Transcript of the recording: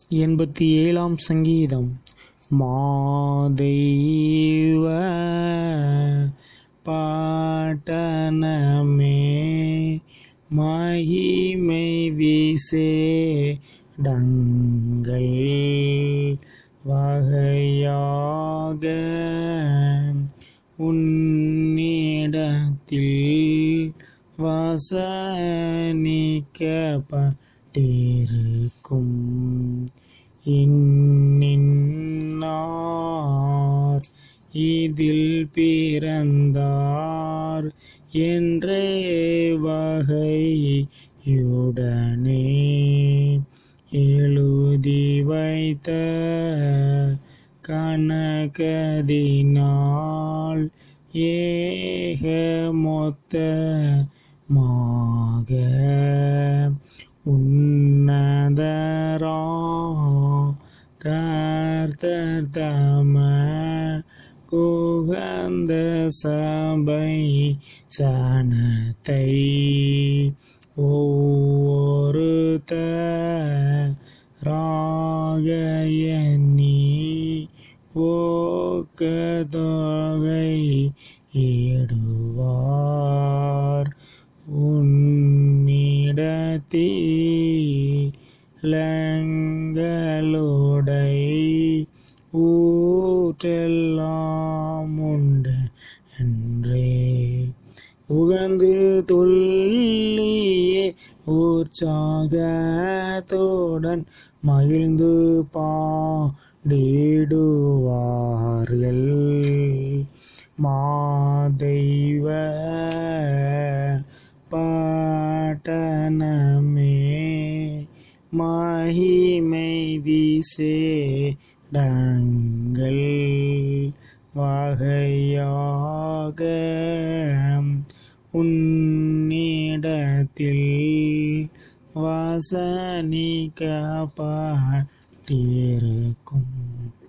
எண்பத்தி ஏழாம் சங்கீதம் மாதெய்வ பாட்டனமே மகிமை விசேடங்கள் வகையாக உன்னிடத்தில் வசனிக்கப்பட்டிருக்கும் இன்னின்னார் இதில் பிறந்தார் என்றே வகையுடனே எழுதி வைத்த கணக்கதினால் ஏக மொத்தமாக உன்னதரா கர்த்தர் தம குகந்த சபை சனத்தை ஒவ்வொருத்த ராக எண்ணி போக்கதொகை இடுவார் உன்னிடத்தீ லங்களுடை ஊற்றெல்லாம் உண்டு என்றே உகந்து துள்ளியே உற்சாகத்துடன் மகிழ்ந்து பாடிடுவார்கள் மாதெய்வ பாட்டனமே மகிமை விசேடங்கள் வகையாக உன்னிடத்தில் வசனிக்கப்பட்டிருக்கும்